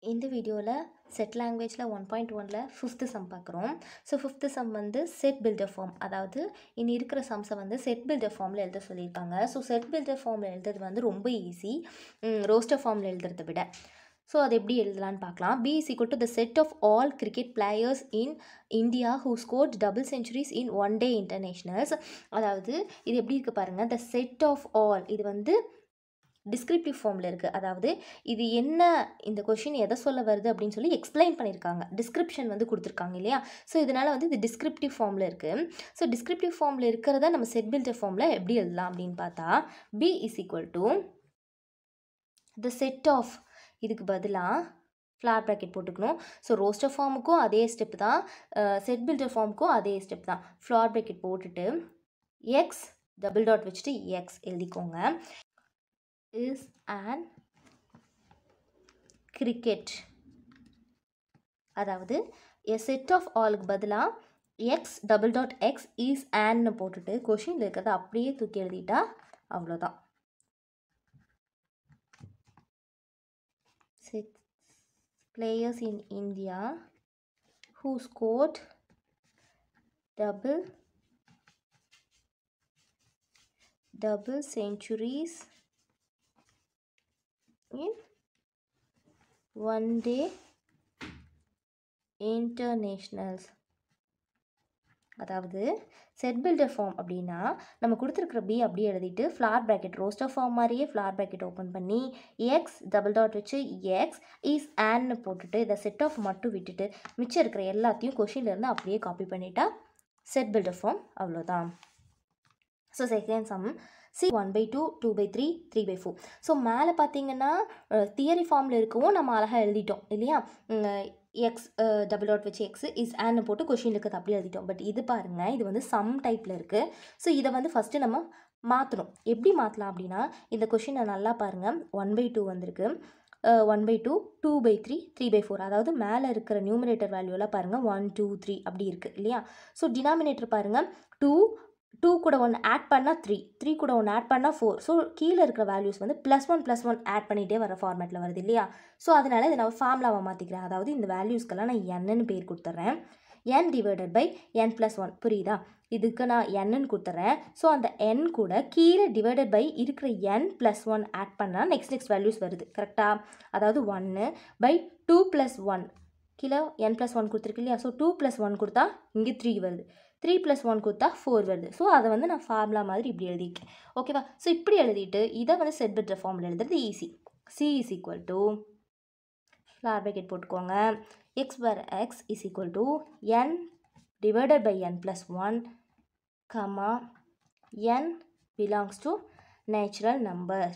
இந்த வீடியோவில் செட் லாங்குவேஜில் ஒன் பாயிண்ட் ஒனில் ஃபிஃப்த்து சம் பார்க்குறோம் ஸோ ஃபிஃப்த்து சம் வந்து செட் பில்டர் ஃபார்ம் அதாவது இனி இருக்கிற சம்ஸை வந்து செட் பில்டர் ஃபார்மில் எழுத சொல்லியிருக்காங்க ஸோ செட் பில்டர் ஃபார்மில் எழுதுறது வந்து ரொம்ப ஈஸி ரோஸ்டர் ஃபார்மில் எழுதுறதை விட ஸோ அது எப்படி எழுதலான்னு பார்க்கலாம் B is equal to the set of all cricket players in India who scored double centuries in one day internationals அதாவது இது எப்படி இருக்குது பாருங்கள் த செட் ஆஃப் ஆல் இது வந்து டிஸ்கிரிப்டிவ் ஃபார்மில் இருக்குது அதாவது இது என்ன இந்த கொஷின் எதை சொல்ல வருது அப்படின்னு சொல்லி எக்ஸ்பிளைன் பண்ணியிருக்காங்க டிஸ்கிரிப்ஷன் வந்து கொடுத்துருக்காங்க இல்லையா ஸோ இதனால் வந்து இது டிஸ்கிரிப்டிவ் ஃபார்மில் இருக்குது ஸோ டிஸ்கிரிப்டிவ் ஃபார்மில் இருக்கிறத நம்ம செட் பில்டர் ஃபார்மில் எப்படி எழுதலாம் அப்படின்னு பார்த்தா B is equal to the set of இதுக்கு பதிலாக ஃப்ளார் ப்ராக்கெட் போட்டுக்கணும் ஸோ ரோஸ்டர் ஃபார்முக்கும் அதே ஸ்டெப் தான் செட் பில்டர் ஃபார்முக்கும் அதே ஸ்டெப் தான் ஃப்ளார் ப்ராக்கெட் போட்டுட்டு எக்ஸ் டபுள் டாட் வச்சுட்டு எக்ஸ் எழுதிக்கோங்க is an cricket அதாவது a set of ஆலுக்கு பதிலாக x double dot x is ஆன்னு போட்டுட்டு கொஷினில் இருக்கிறத அப்படியே தூக்கி எழுதிட்டா அவ்வளோதான் six players in India who scored double double centuries in one day internationals அதாவது செட் பில்டர் ஃபார்ம் அப்படின்னா நம்ம கொடுத்துருக்குற பி அப்படியே எழுதிட்டு ஃப்ளார் ப்ராக்கெட் ரோஸ்டர் ஃபார்ம் மாதிரியே ஃப்ளார் ப்ராக்கெட் ஓப்பன் பண்ணி எக்ஸ் டபுள் டாட் வச்சு எக்ஸ் இஸ் ஆன்னு போட்டுட்டு இதை செட் ஆஃப் மட்டும் விட்டுட்டு மிச்சம் இருக்கிற எல்லாத்தையும் கொஷின்லேருந்து அப்படியே காப்பி பண்ணிட்டா செட் பில்டர் ஃபார்ம் அவ்வளோதான் so second sum C one by two two by three three by four so மேலே பார்த்தீங்கன்னா தியரி ஃபார்மில் இருக்கவும் நம்ம அழகாக எழுதிட்டோம் இல்லையா எக்ஸ் டபுள் டாட் வச்சு எக்ஸ் இஸ் ஆன்னு போட்டு கொஷின் இருக்கிறது அப்படி எழுதிட்டோம் பட் இது பாருங்கள் இது வந்து சம் டைப்பில் இருக்குது ஸோ இதை வந்து ஃபஸ்ட்டு நம்ம மாற்றணும் எப்படி மாற்றலாம் அப்படின்னா இந்த கொஷினை நல்லா பாருங்கள் ஒன் பை டூ வந்திருக்கு one by two two by three three by four அதாவது மேலே இருக்கிற நியூமினேட்டர் வேல்யூலாம் பாருங்கள் ஒன் டூ த்ரீ அப்படி இருக்குது இல்லையா ஸோ டினாமினேட்டர் பாருங்கள் டூ டூ கூட ஒன்று ஆட் பண்ணால் த்ரீ த்ரீ கூட ஒன்று ஆட் பண்ணால் ஃபோர் ஸோ கீழே இருக்கிற வேல்யூஸ் வந்து plus one plus one add பண்ணிகிட்டே வர ஃபார்மேட்டில் வருது இல்லையா ஸோ அதனால் இதை நான் ஃபார்முலாவை மாற்றிக்கிறேன் அதாவது இந்த வேல்யூஸ்க்கெல்லாம் நான் என்னன்னு பேர் கொடுத்துட்றேன் n divided by n plus one புரியுதா இதுக்கு நான் என்னன்னு கொடுத்துட்றேன் ஸோ அந்த என் கூட கீழே டிவைடட் பை இருக்கிற என் ப்ளஸ் ஒன் ஆட் பண்ணால் நெக்ஸ்ட் நெக்ஸ்ட் வேல்யூஸ் வருது கரெக்டாக அதாவது ஒன்று பை டூ ப்ளஸ் ஒன் கீழே என் ப்ளஸ் ஒன் கொடுத்துருக்கு இல்லையா ஸோ டூ ப்ளஸ் ஒன் கொடுத்தா இங்கே த்ரீ வருது த்ரீ ப்ளஸ் ஒன் கொடுத்தா ஃபோர் வருது ஸோ அதை வந்து நான் ஃபார்முலா மாதிரி இப்படி எழுதியிருக்கேன் ஓகேவா ஸோ இப்படி எழுதிட்டு இதை வந்து செட் பெட்ர ஃபார்மில் எழுதுறது easy C is equal to floor bracket போட்டுக்கோங்க x bar x is equal to n divided by n plus one comma n belongs to natural number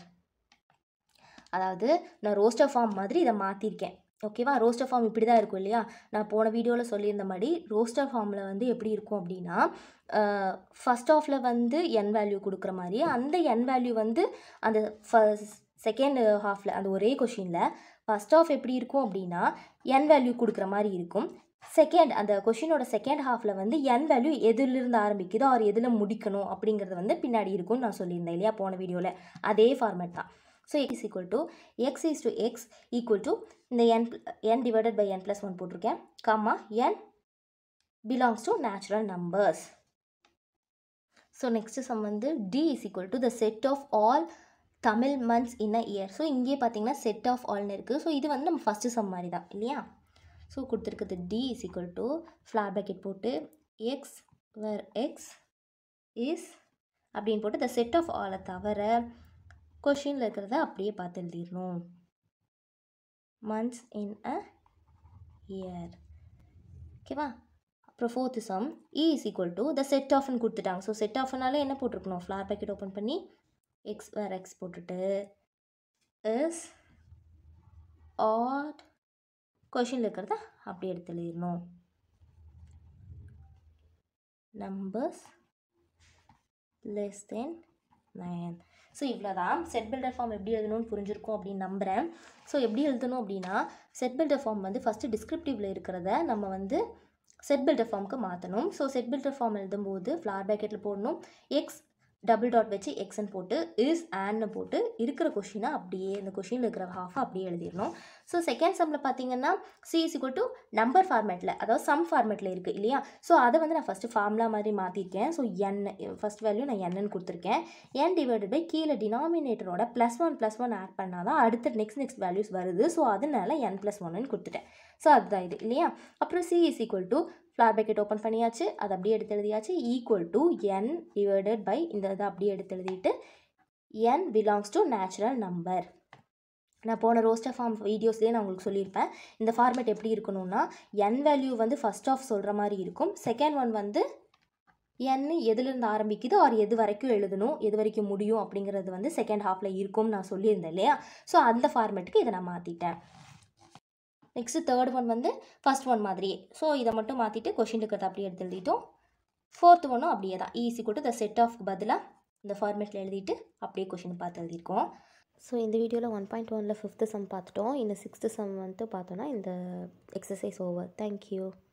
அதாவது நான் ரோஸ்டர் ஃபார்ம் மாதிரி இதை மாற்றிருக்கேன் ஓகேவா ரோஸ்டர் ஃபார்ம் இப்படி தான் இருக்கும் இல்லையா நான் போன வீடியோவில் சொல்லியிருந்த மாதிரி ரோஸ்டர் ஃபார்மில் வந்து எப்படி இருக்கும் அப்படின்னா ஃபஸ்ட் ஆஃபில் வந்து என் வேல்யூ கொடுக்குற மாதிரி அந்த என் வேல்யூ வந்து அந்த ஃபஸ்ட் செகண்ட் ஹாஃபில் அந்த ஒரே கொஷினில் ஃபஸ்ட் ஆஃப் எப்படி இருக்கும் அப்படின்னா என் வேல்யூ கொடுக்குற மாதிரி இருக்கும் செகண்ட் அந்த கொஷினோட செகண்ட் ஹாஃபில் வந்து என் வேல்யூ எதுலேருந்து ஆரம்பிக்குதோ அவர் எதில் முடிக்கணும் அப்படிங்கிறது வந்து பின்னாடி இருக்கும்னு நான் சொல்லியிருந்தேன் இல்லையா போன வீடியோவில் அதே ஃபார்மேட் தான் so x equal to x is to x equal to இந்த n n divided by n plus one போட்டிருக்கேன் comma n belongs to natural numbers so next sum வந்து D is equal to the set of all Tamil months in a year so இங்கேயே பார்த்தீங்கன்னா set of ஆல்னு இருக்குது so இது வந்து நம்ம first some மாதிரி தான் இல்லையா ஸோ கொடுத்துருக்குது D is equal to floor bracket போட்டு எக்ஸ் வேர் எக்ஸ் இஸ் அப்படின்னு போட்டு த செட் ஆஃப் ஆலை தவிர கொஷினில் இருக்கிறத அப்படியே பார்த்து எழுதிடணும் மந்த்ஸ் இன் அ இயர் ஓகேவா அப்புறம் fourth sum E is equal to the set ஆஃப்னு கொடுத்துட்டாங்க ஸோ செட் ஆஃப்னால என்ன போட்டிருக்கணும் ஃப்ளார் பேக்கெட் ஓப்பன் பண்ணி எக்ஸ் வேறு எக்ஸ் போட்டுட்டு இஸ் ஆட் கொஷினில் இருக்கிறத அப்படி எடுத்து எழுதிடணும் numbers less than nine so இவ்வளோ தான் செட் பில்டர் ஃபார்ம் எப்படி எழுதணும்னு புரிஞ்சிருக்கும் அப்படின்னு நம்புகிறேன் ஸோ எப்படி எழுதணும் அப்படின்னா செட் பில்டர் ஃபார்ம் வந்து ஃபஸ்ட்டு டிஸ்கிரிப்டிவில் இருக்கிறத நம்ம வந்து செட் பில்டர் ஃபார்முக்கு மாற்றணும் ஸோ செட் பில்டர் ஃபார்ம் எழுதும்போது ஃப்ளார் பேக்கெட்டில் போடணும் எக்ஸ் டபுள் டாட் வச்சு எக்ஸ்ன்னு போட்டு இஸ் ஆன்னு போட்டு இருக்கிற கொஷினை அப்படியே இந்த கொஷினில் இருக்கிற ஹாஃபை அப்படியே எழுதிடணும் ஸோ செகண்ட் சம்மில் பார்த்தீங்கன்னா சி இஸ் டு நம்பர் ஃபார்மேட்டில் அதாவது சம் ஃபார்மேட்டில் இருக்குது இல்லையா ஸோ அதை வந்து நான் ஃபஸ்ட்டு ஃபார்முலா மாதிரி மாற்றிருக்கேன் ஸோ என் ஃபஸ்ட் வேல்யூ நான் என்னன்னு கொடுத்துருக்கேன் என் டிவைடட் பை கீழே டினாமினேட்டரோட plus one plus one add பண்ணால் தான் அடுத்த நெக்ஸ்ட் நெக்ஸ்ட் வேல்யூஸ் வருது ஸோ அதனால என் ப்ளஸ் ஒன்னு கொடுத்துட்டேன் ஸோ அதுதான் இது இல்லையா அப்புறம் C is equal to floor bracket open பண்ணியாச்சு அதை அப்படியே எடுத்து எழுதியாச்சு equal to n divided by இந்த இதை அப்படியே எடுத்து எழுதிட்டு n belongs to natural number நான் போன ரோஸ்டர் ஃபார்ம் வீடியோஸ்லேயே நான் உங்களுக்கு சொல்லியிருப்பேன் இந்த ஃபார்மேட் எப்படி இருக்கணும்னா என் வேல்யூ வந்து ஃபஸ்ட் ஆஃப் சொல்கிற மாதிரி இருக்கும் செகண்ட் ஒன் வந்து என் எதுலேருந்து ஆரம்பிக்குது ஆர் எது வரைக்கும் எழுதணும் எது வரைக்கும் முடியும் அப்படிங்கிறது வந்து செகண்ட் ஹாஃபில் இருக்கும்னு நான் சொல்லியிருந்தேன் இல்லையா ஸோ அந்த ஃபார்மேட்டுக்கு இதை நான் மாற்றிட்டேன் நெக்ஸ்ட்டு தேர்ட் ஒன் வந்து ஃபஸ்ட் ஒன் மாதிரியே ஸோ இதை மட்டும் மாற்றிட்டு கொஷின் இருக்கிறத அப்படியே எடுத்து எழுதிட்டோம் ஃபோர்த் ஒன்றும் அப்படியே தான் ஈஸி கூட த செட் ஆஃப் பதிலாக இந்த ஃபார்மேட்டில் எழுதிட்டு அப்படியே கொஷின் பார்த்து எழுதியிருக்கோம் ஸோ இந்த வீடியோவில் ஒன் பாயிண்ட் ஒனில் ஃபிஃப்த்து சம் பார்த்துட்டோம் இந்த சிக்ஸ்த்து சம் வந்துட்டு பார்த்தோன்னா இந்த எக்ஸசைஸ் ஓவர் தேங்க்யூ